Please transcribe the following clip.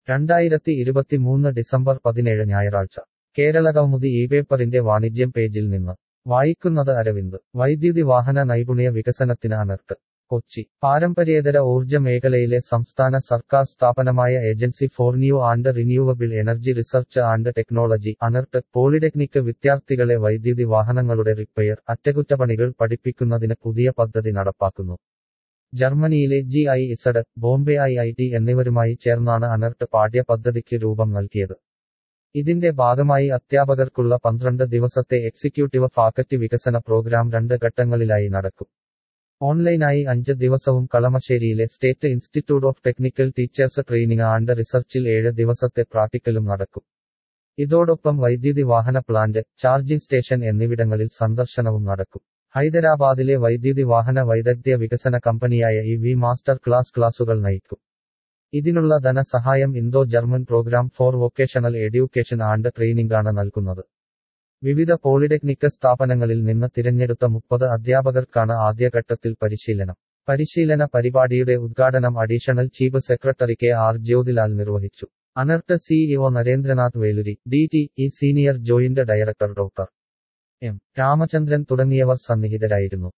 രണ്ടായിരത്തി ഇരുപത്തിമൂന്ന് ഡിസംബർ പതിനേഴ് ഞായറാഴ്ച കേരളകൗമുദി ഈ പേപ്പറിന്റെ വാണിജ്യം പേജിൽ നിന്ന് വായിക്കുന്നത് അരവിന്ദ് വൈദ്യുതി വാഹന നൈപുണ്യ വികസനത്തിന് അനർട്ട് കൊച്ചി പാരമ്പര്യേതര ഊർജ്ജ മേഖലയിലെ സംസ്ഥാന സർക്കാർ സ്ഥാപനമായ agency for new and renewable energy research and technology ANERT polytechnic വിദ്യാർത്ഥികളെ വൈദ്യുതി വാഹനങ്ങളുടെ റിപ്പയർ അറ്റകുറ്റപ്പണികൾ പഠിപ്പിക്കുന്നതിന് പുതിയ പദ്ധതി നടപ്പാക്കുന്നു ജർമ്മനിയിലെ G I Z Bombay I I T എന്നിവരുമായി ചേർന്നാണ് അനർട്ട് പാഠ്യ പദ്ധതിക്ക് രൂപം നൽകിയത് ഇതിന്റെ ഭാഗമായി അധ്യാപകർക്കുള്ള പന്ത്രണ്ട് ദിവസത്തെ എക്സിക്യൂട്ടീവ് ഫാക്കൽറ്റി വികസന പ്രോഗ്രാം രണ്ട് ഘട്ടങ്ങളിലായി നടക്കും ഓൺലൈനായി അഞ്ച് ദിവസവും കളമശ്ശേരിയിലെ state institute of technical teachers training and റിസർച്ചിൽ ഏഴ് ദിവസത്തെ പ്രാക്ടിക്കലും നടക്കും ഇതോടൊപ്പം വൈദ്യുതി വാഹന പ്ലാന്റ് ചാർജിംഗ് സ്റ്റേഷൻ എന്നിവിടങ്ങളിൽ സന്ദർശനവും നടക്കും ഹൈദരാബാദിലെ വൈദ്യുതി വാഹന വൈദഗ്ധ്യ വികസന കമ്പനിയായ ഇ വി മാസ്റ്റർ ക്ലാസ് ക്ലാസുകൾ നയിക്കും ഇതിനുള്ള ധനസഹായം Indo German programme for vocational education and training ആണ് നൽകുന്നത് വിവിധ പോളിടെക്നിക് സ്ഥാപനങ്ങളിൽ നിന്ന് തിരഞ്ഞെടുത്ത മുപ്പത് അധ്യാപകർക്കാണ് ആദ്യഘട്ടത്തിൽ പരിശീലനം പരിശീലന പരിപാടിയുടെ ഉദ്ഘാടനം additional chief secretary K R Jyothilal നിർവഹിച്ചു ANERT CEO Narendranath Veluri D T E senior joint director doctor M Ramachandran തുടങ്ങിയവർ സന്നിഹിതരായിരുന്നു